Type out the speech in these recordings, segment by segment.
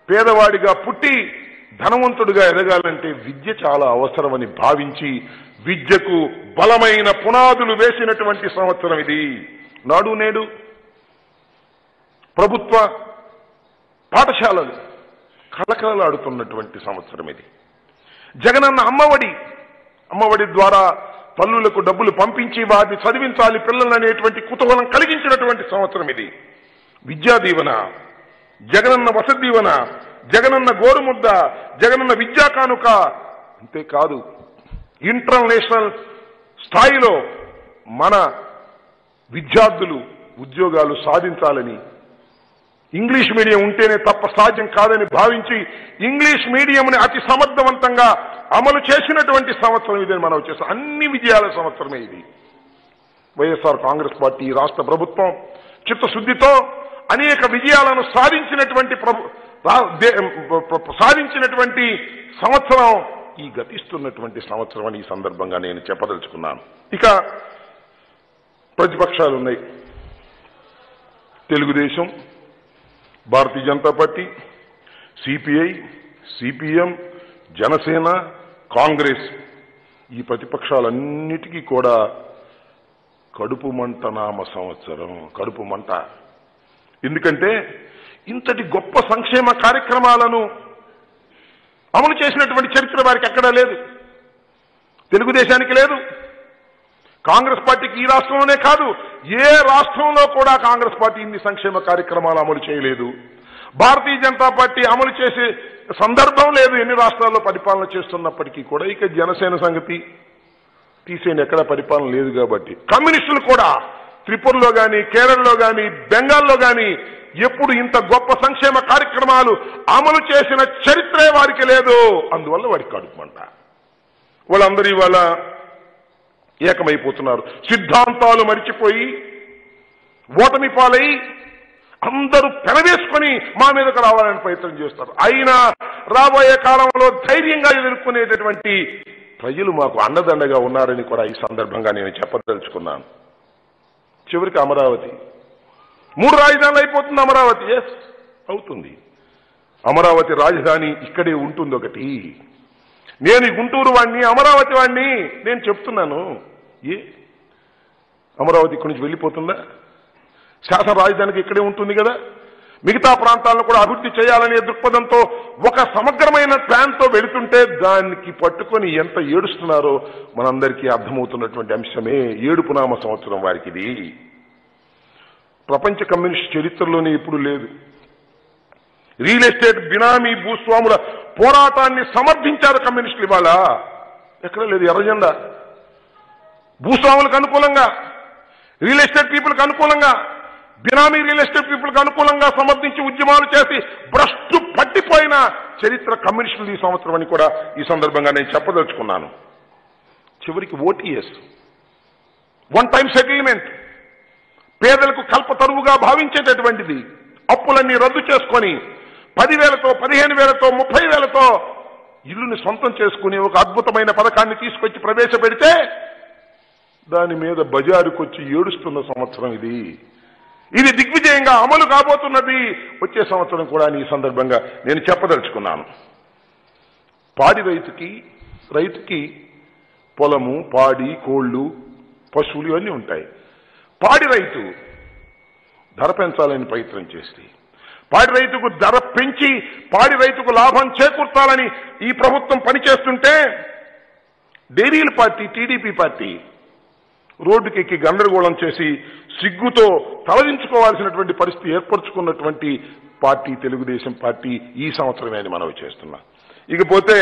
పేదవాడిగా పుట్టి ధనవంతుడిగా ఎదగాలంటే విద్య చాలా అవసరమని భావించి విద్యకు బలమైన పునాదులు వేసినటువంటి సంవత్సరం ఇది నాడు నేడు ప్రభుత్వ పాఠశాలలు కళకళలాడుతున్నటువంటి సంవత్సరం ఇది జగనన్న అమ్మఒడి అమ్మఒడి ద్వారా తల్లులకు డబ్బులు పంపించి వారిని చదివించాలి పిల్లలనేటువంటి కుతూహలం కలిగించినటువంటి సంవత్సరం ఇది విద్యా దీవెన జగనన్న వసతి దీవెన జగనన్న గోరుముద్ద జగనన్న విద్యా కానుక అంతేకాదు ఇంటర్నేషనల్ స్థాయిలో మన విద్యార్థులు ఉద్యోగాలు సాధించాలని ఇంగ్లీష్ మీడియం ఉంటేనే తప్ప సాధ్యం కాదని భావించి ఇంగ్లీష్ మీడియంని అతి సమర్థవంతంగా అమలు చేసినటువంటి సంవత్సరం ఇదని మనం చేస్తాం అన్ని విజయాల సంవత్సరమే ఇది వైఎస్ఆర్ కాంగ్రెస్ పార్టీ రాష్ట్ర ప్రభుత్వం చిత్తశుద్ధితో అనేక విజయాలను సాధించినటువంటి ప్రభు రా- దే- ప్ర- ప్ర- సాధించినటువంటి సంవత్సరం ఈ గతిస్తున్నటువంటి సంవత్సరం అని ఈ సందర్భంగా నేను చెప్పదలుచుకున్నాను ఇక ప్రతిపక్షాలు ఉన్నాయి Telugu Desam Bharatiya Janata Party CPI CPM Janasena Congress ఈ ప్రతిపక్షాలన్నిటికీ కూడా కడుపు మంట నామ సంవత్సరం కడుపు మంట ఎందుకంటే ఇంతటి గొప్ప సంక్షేమ కార్యక్రమాలను అమలు చేసినటువంటి చరిత్ర వారికి ఎక్కడా లేదు తెలుగుదేశానికి లేదు కాంగ్రెస్ పార్టీకి ఈ రాష్ట్రంలోనే కాదు ఏ రాష్ట్రంలో కూడా కాంగ్రెస్ పార్టీ ఇన్ని సంక్షేమ కార్యక్రమాలు అమలు చేయలేదు భారతీయ జనతా పార్టీ అమలు చేసే సందర్భం లేదు ఎన్ని రాష్ట్రాల్లో పరిపాలన చేస్తున్నప్పటికీ కూడా ఇక జనసేన సంగతి తీసేని ఎక్కడ పరిపాలన లేదు కాబట్టి కమ్యూనిస్టులు కూడా త్రిపురలో గాని కేరళలో గాని బెంగాల్లో గాని ఎప్పుడు ఇంత గొప్ప సంక్షేమ కార్యక్రమాలు అమలు చేసిన చరిత్రే వారికి లేదు అందువల్ల వారికి కడుపుమంట వాళ్ళందరూ ఇవాళ ఏకమైపోతున్నారు సిద్ధాంతాలు మరిచిపోయి ఓటమి పాలై అందరూ పెనవేసుకొని మా మీదకు రావాలని ప్రయత్నం చేస్తారు అయినా రాబోయే కాలంలో ధైర్యంగా ఎదుర్కొనేటటువంటి ప్రజలు మాకు అండదండగా ఉన్నారని కూడా ఈ సందర్భంగా నేను చెప్పదలుచుకున్నాను చివరికి అమరావతి మూడు రాజధానులు అయిపోతుంది అమరావతి ఎస్ అవుతుంది అమరావతి రాజధాని ఇక్కడే ఉంటుంది ఒకటి నేను ఈ గుంటూరు వాడిని అమరావతి వాడిని నేను చెప్తున్నాను ఏ అమరావతి ఇక్కడి నుంచి వెళ్ళిపోతుందా శాసన రాజధానికి ఇక్కడే ఉంటుంది కదా మిగతా ప్రాంతాలను కూడా అభివృద్ధి చేయాలనే దృక్పథంతో ఒక సమగ్రమైన ప్లాన్ తో వెళుతుంటే దానికి పట్టుకొని ఎంత ఏడుస్తున్నారో మనందరికీ అర్థమవుతున్నటువంటి అంశమే ఏడుపునామ సంవత్సరం వారికి ఇది ప్రపంచ కమ్యూనిస్ట్ చరిత్రలోనే ఇప్పుడు లేదు రియల్ ఎస్టేట్ బినామీ భూస్వాముల పోరాటాన్ని సమర్థించారు కమ్యూనిస్టులు ఇవాళ ఎక్కడ లేదు ఎర్రజెండా భూస్వాములకు అనుకూలంగా రియల్ ఎస్టేట్ పీపుల్కి అనుకూలంగా బినామీ రియల్ ఎస్టేట్ పీపుల్కి అనుకూలంగా సమర్థించి ఉద్యమాలు చేసి భ్రష్టు పట్టిపోయిన చరిత్ర కమ్యూనిస్టులు ఈ సంవత్సరం అని కూడా ఈ సందర్భంగా నేను చెప్పదలుచుకున్నాను చివరికి ఓటీఎస్ వన్ టైం సెటిల్మెంట్ పేదలకు కల్పతరువుగా భావించేటటువంటిది అప్పులన్నీ రద్దు చేసుకొని పదివేలతో పదిహేను వేలతో ముప్పై వేలతో ఇల్లుని సొంతం చేసుకుని ఒక అద్భుతమైన పథకాన్ని తీసుకొచ్చి ప్రవేశపెడితే దాని మీద బజారుకొచ్చి ఏడుస్తున్న సంవత్సరం ఇది ఇది దిగ్విజయంగా అమలు కాబోతున్నది వచ్చే సంవత్సరం కూడా ఈ సందర్భంగా నేను చెప్పదలుచుకున్నాను పాడి రైతుకి రైతుకి పొలము పాడి కోళ్ళు పశువులు ఇవన్నీ ఉంటాయి పాడి రైతు ధర పెంచాలని ప్రయత్నం చేస్తే పాడి రైతుకు ధర పెంచి పాడి రైతుకు లాభం చేకూర్చాలని ఈ ప్రభుత్వం పనిచేస్తుంటే డైరీల పార్టీ టీడీపీ పార్టీ రోడ్డుకి ఎక్కి గందరగోళం చేసి సిగ్గుతో తలదించుకోవాల్సినటువంటి పరిస్థితి ఏర్పరచుకున్నటువంటి పార్టీ తెలుగుదేశం పార్టీ ఈ సంవత్సరమే అని మనవి చేస్తున్నా ఇకపోతే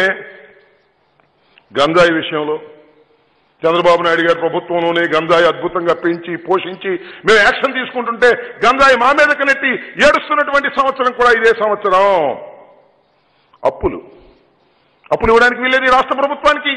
గంజాయి విషయంలో చంద్రబాబు నాయుడు గారి ప్రభుత్వంలోనే గంజాయి అద్భుతంగా పెంచి పోషించి మేము యాక్షన్ తీసుకుంటుంటే గంజాయి మా మీదకి నెట్టి ఏడుస్తున్నటువంటి సంవత్సరం కూడా ఇదే సంవత్సరం అప్పులు అప్పులు ఇవ్వడానికి వీలేదు ఈ రాష్ట్ర ప్రభుత్వానికి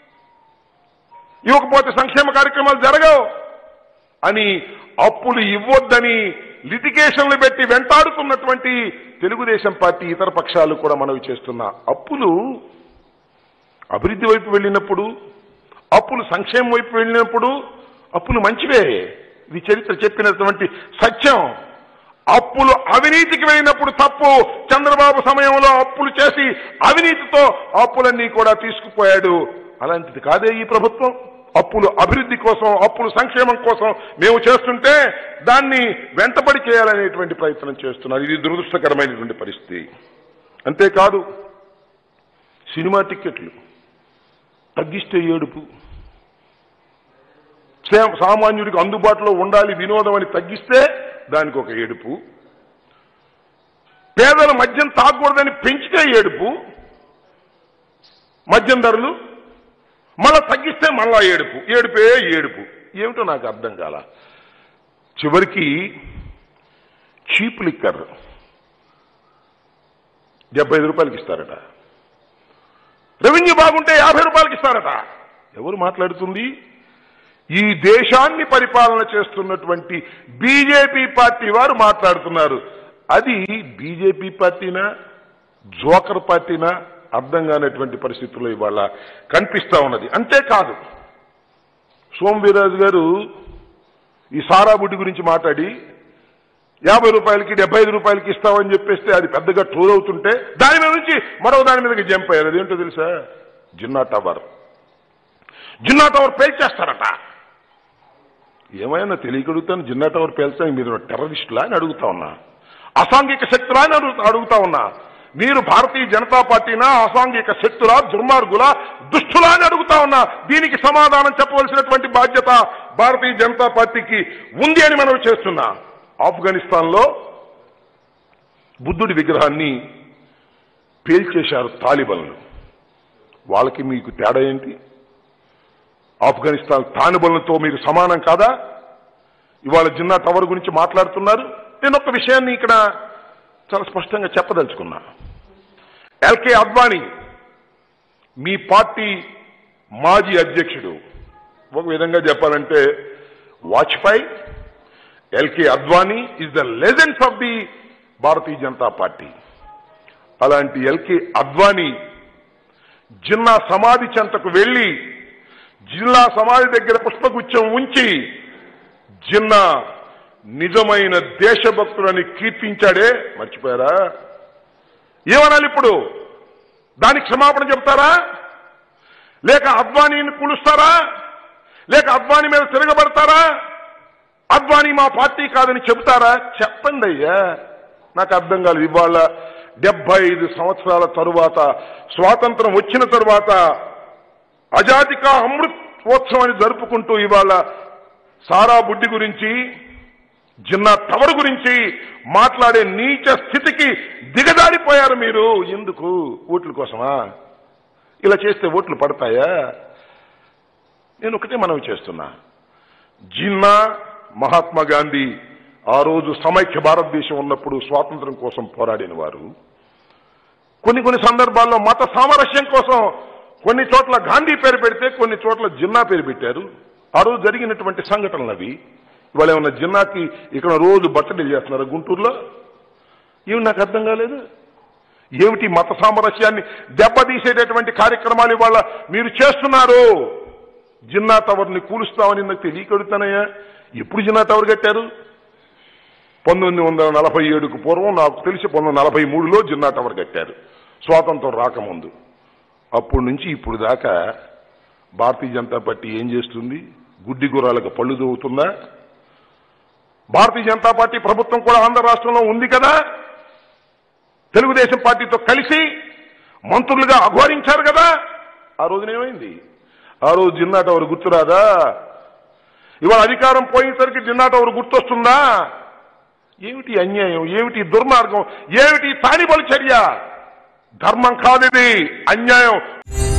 ఇవ్వకపోతే సంక్షేమ కార్యక్రమాలు జరగవు అని అప్పులు ఇవ్వొద్దని లిటిగేషన్లు పెట్టి వెంటాడుతున్నటువంటి తెలుగుదేశం పార్టీ ఇతర పక్షాలు కూడా మనవి చేస్తున్న అప్పులు అభివృద్ధి వైపు వెళ్ళినప్పుడు అప్పులు సంక్షేమం వైపు వెళ్ళినప్పుడు అప్పులు మంచివే ఇది చరిత్ర చెప్పినటువంటి సత్యం అప్పులు అవినీతికి వెళ్ళినప్పుడు తప్పు చంద్రబాబు సమయంలో అప్పులు చేసి అవినీతితో అప్పులన్నీ కూడా తీసుకుపోయాడు అలాంటిది కాదే ఈ ప్రభుత్వం అప్పులు అభివృద్ధి కోసం అప్పులు సంక్షేమం కోసం మేము చేస్తుంటే దాన్ని వెంటబడి చేయాలనేటువంటి ప్రయత్నం చేస్తున్నారు ఇది దురదృష్టకరమైనటువంటి పరిస్థితి అంతేకాదు సినిమా టిక్కెట్లు తగ్గిస్తే ఏడుపు సే- సామాన్యుడికి అందుబాటులో ఉండాలి వినోదం అని తగ్గిస్తే దానికి ఒక ఏడుపు పేదల మద్యం తాగకూడదని పెంచితే ఏడుపు మద్యం ధరలు మళ్ళా తగ్గిస్తే మళ్ళా ఏడుపు ఏడుపే ఏడుపు ఏమిటో నాకు అర్థం కాల చివరికి చీప్ లిక్కర్ డెబ్బై ఐదు రూపాయలకి ఇస్తారట రెవెన్యూ బాగుంటే యాభై రూపాయలకి ఇస్తారట ఎవరు మాట్లాడుతుంది ఈ దేశాన్ని పరిపాలన చేస్తున్నటువంటి బీజేపీ పార్టీ వారు మాట్లాడుతున్నారు అది బీజేపీ పార్టీనా జోకర్ పార్టీనా అర్థం కానటువంటి పరిస్థితుల్లో ఇవాళ కనిపిస్తా ఉన్నది అంతేకాదు సోమవీరాజు గారు ఈ సారా బుడ్డి గురించి మాట్లాడి యాభై రూపాయలకి డెబ్బై ఐదు రూపాయలకి ఇస్తామని చెప్పేస్తే అది పెద్దగా ట్రోల్ అవుతుంటే దాని మీద నుంచి మరో దాని మీదకి జంప్ అయ్యారు అదేంటో తెలుసా జిన్నా టవర్ జిన్నా టవర్ పేల్చేస్తారట ఏమైనా తెలియగలుగుతాను జిన్నా టవర్ పేల్చడానికి మీరు టెర్రరిస్టులా అని అడుగుతా ఉన్నా అసాంఘిక శక్తులా అని అడుగుతా అడుగుతా ఉన్నా మీరు భారతీయ జనతా పార్టీనా అసాంఘిక శక్తులా దుర్మార్గుల దుష్టులా అని అడుగుతా ఉన్నా దీనికి సమాధానం చెప్పవలసినటువంటి బాధ్యత భారతీయ జనతా పార్టీకి ఉంది అని మనం చేస్తున్నా ఆఫ్ఘనిస్తాన్ లో బుద్ధుడి విగ్రహాన్ని పేల్చేశారు తాలిబన్లు వాళ్ళకి మీకు తేడా ఏంటి ఆఫ్ఘనిస్తాన్ తాలిబన్లతో మీరు సమానం కాదా ఇవాళ జిన్నా టవర్ గురించి మాట్లాడుతున్నారు నేను ఒక విషయాన్ని ఇక్కడ చాలా స్పష్టంగా చెప్పదలుచుకున్నా ఎల్కే అద్వానీ మీ పార్టీ మాజీ అధ్యక్షుడు ఒక విధంగా చెప్పాలంటే Vajpayee L K Advani is the legends of the Bharatiya Janata Party అలాంటి ఎల్కే అద్వానీ జిన్నా సమాధి చెంతకు వెళ్లి జిల్లా సమాధి దగ్గర పుష్పగుచ్చం ఉంచి జిన్నా నిజమైన దేశభక్తులని కీర్తించాడే మర్చిపోయారా ఏమనాలి ఇప్పుడు దానికి క్షమాపణ చెప్తారా లేక అద్వానీని కూలుస్తారా లేక అద్వానీ మీద తిరగబడతారా అద్వానీ మా పార్టీ కాదని చెబుతారా చెప్పండి అయ్యా నాకు అర్థం కాలేదు ఇవాళ డెబ్బై ఐదు సంవత్సరాల తరువాత స్వాతంత్రం వచ్చిన తరువాత అజాదికా అమృతోత్సవాన్ని జరుపుకుంటూ ఇవాళ సారా బుడ్డి గురించి జిన్నా టవర్ గురించి మాట్లాడే నీచ స్థితికి దిగజారిపోయారు మీరు ఎందుకు ఓట్ల కోసమా ఇలా చేస్తే ఓట్లు పడతాయా నేను ఒకటే మనవి చేస్తున్నా జిన్నా మహాత్మా గాంధీ ఆ రోజు సమైక్య భారతదేశం ఉన్నప్పుడు స్వాతంత్రం కోసం పోరాడిన వారు కొన్ని కొన్ని సందర్భాల్లో మత సామరస్యం కోసం కొన్ని చోట్ల గాంధీ పేరు పెడితే కొన్ని చోట్ల జిన్నా పేరు పెట్టారు ఆ రోజు జరిగినటువంటి సంఘటనలు అవి ఇవాళ ఏమన్నా జిన్నాకి ఇక్కడ రోజు బర్త్డే చేస్తున్నారు గుంటూరులో ఏమి నాకు అర్థం కాలేదు ఏమిటి మత సామరస్యాన్ని దెబ్బతీసేటటువంటి కార్యక్రమాలు ఇవాళ మీరు చేస్తున్నారు జిన్నా టవర్ని కూలుస్తామని నాకు తెలియకడుగుతానయ్యా ఎప్పుడు జిన్నా టవర్ కట్టారు పంతొమ్మిది వందల నలభై ఏడుకు పూర్వం నాకు తెలిసి పంతొమ్మిది వందల నలభై మూడులో జిన్నా టవర్ కట్టారు స్వాతంత్రం రాకముందు అప్పటి నుంచి ఇప్పుడు దాకా భారతీయ జనతా పార్టీ ఏం చేస్తుంది గుడ్డి గుర్రాలకు పళ్ళు దొవుతుందా భారతీయ జనతా పార్టీ ప్రభుత్వం కూడా ఆంధ్ర రాష్ట్రంలో ఉంది కదా తెలుగుదేశం పార్టీతో కలిసి మంత్రులుగా అఘోరించారు కదా ఆ రోజున ఏమైంది ఆ రోజు జిన్నా టవర్ గుర్తురాదా ఇవాళ అధికారం పోయేసరికి జిన్నా టవర్ గుర్తొస్తుందా ఏమిటి అన్యాయం ఏమిటి దుర్మార్గం ఏమిటి తానిబలి చర్య ధర్మం కాదిది అన్యాయం